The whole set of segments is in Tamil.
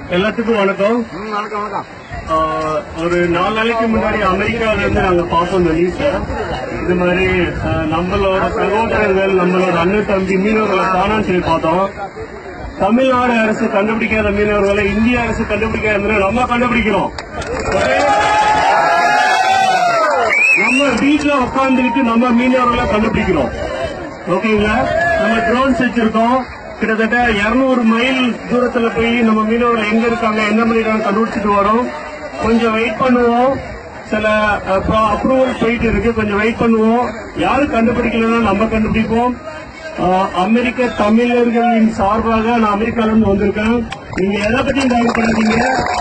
எல்லாத்துக்கும் வணக்கம் ம், வணக்கம் வணக்கம் ஆஹ் ஒரு நாலு நாளைக்கு முன்னாடி அமெரிக்கால இருந்து நாங்க பார்த்தோம் இந்த நியூஸ் இது மாதிரி ஆஹ் நம்மளோட சகோதரர்கள் நம்மளோட அண்ணன் தம்பி மீனவர்களை காணான்னு சொல்லி பார்த்தோம் தமிழ்நாடு அரசு கண்டுபிடிக்காத மீனவர்களை இந்திய அரசு கண்டுபிடிக்காத நம்ம கண்டுபிடிக்கிறோம் நம்ம வீட்டுல உட்காந்துக்கிட்டு நம்ம மீனவர்களை கண்டுபிடிக்கிறோம் ஓகேங்களா நம்ம ட்ரோன்ஸ் வச்சிருக்கோம் கிட்டத்தட்ட 200 மைல் தூரத்துல போய் நம்ம மீனவர்கள் எங்க இருக்காங்க என்ன பண்ணிருக்காங்க கண்டுபிடிச்சிட்டு வரோம் கொஞ்சம் வெயிட் பண்ணுவோம் சில அப்ரூவல் போயிட்டு இருக்கு கொஞ்சம் வெயிட் பண்ணுவோம் யாரு கண்டுபிடிக்கலன்னா நம்ம கண்டுபிடிப்போம் அஹ், அமெரிக்க தமிழர்களின் சார்பாக நான் அமெரிக்கால இருந்து வந்திருக்கேன் நீங்க எதை பத்தியும் கவலைப்படாதீங்க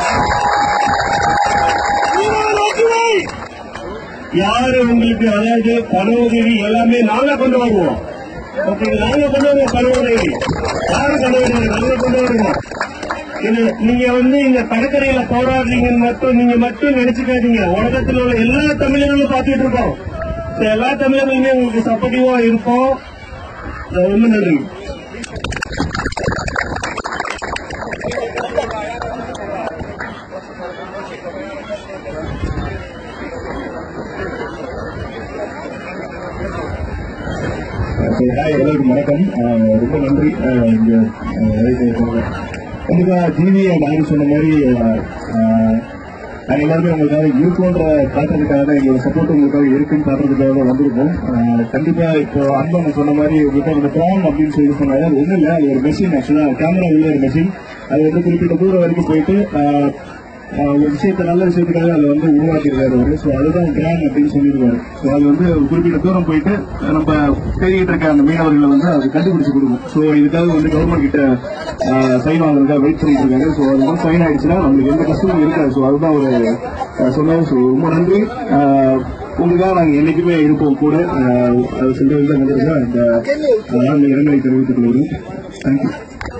யாரு உங்களுக்கு அதாவது பண உதவி எல்லாமே நாங்க கொண்டு வருவோம் ஓகே நாங்க கொண்டு வருவோம் பண உதவி யாரு கொண்டு வருவோம் நாங்க கொண்டு வருவோம் இது நீங்க வந்து இங்க கடற்கரையில போராடுறீங்கன்னு மட்டும் நீங்க மட்டும் நினைச்சுக்காதீங்க உலகத்தில் உள்ள எல்லா தமிழர்களும் பார்த்துட்டு இருக்கோம் So, எல்லா தமிழர்களுமே உங்களுக்கு சப்போர்ட்டிவா இருப்போம் So, ரொம்ப நன்றி ஹாய் எல்லாருக்கும் வணக்கம் அஹ் ரொம்ப நன்றி அஹ் இங்க அஹ் வருகை தந்தது. கண்டிப்பா ஜிவி நான் சொன்ன மாதிரி அஹ், அஹ், நாங்க எல்லாருமே உங்களுக்காக இருக்கோன்ற காட்டுறதுக்காக தான் எங்களோட சப்போர்ட் உங்களுக்காக இருக்குன்னு காட்டுறதுக்காக தான் வந்திருக்கோம் அஹ், கண்டிப்பா இப்போ அன்பன் சொன்ன மாதிரி உங்கள்கிட்ட ஒரு ட்ரான் அப்படின்னு சொல்லி சொன்னாங்க அது ஒண்ணும் இல்ல அது ஒரு மெஷின் ஆக்சுவலா கேமரா உள்ள ஒரு மெஷின் அது வந்து குறிப்பிட்ட தூரம் வரைக்கும் போயிட்டு அஹ், ஆஹ் ஒரு விஷயத்த நல்ல விஷயத்துக்காக அதை வந்து உருவாக்கியிருக்காரு அவரு ஸோ அதுதான் கிராண்ட் அப்படின்னு சொல்லியிருக்காரு ஸோ அது வந்து ஒரு குறிப்பிட்ட தூரம் போயிட்டு நம்ம தேடிட்டு இருக்க அந்த மீனவர்களை வந்து அது கண்டுபிடிச்சு கொடுக்கும் ஸோ இதுக்காக வந்து கவர்மெண்ட் கிட்ட சைன் வாங்குறதுக்காக வெயிட் பண்ணிட்டு இருக்காங்க ஸோ அது வந்து சைன் ஆயிடுச்சுன்னா நம்மளுக்கு எந்த கஷ்டமும் இருக்காது ஸோ அதுதான் ஒரு ஆஹ் சொன்னாரு ஸோ ரொம்ப நன்றி ஆஹ் உங்களுக்காக நாங்கள் என்னைக்குமே இருப்போம் கூட ஆஹ் அது சொல்றது தான் வந்திருக்கோம் இந்த ஆஹ் அந்த இரங்கலை தெரிவித்துக் கொள்கிறோம் தேங்க்யூ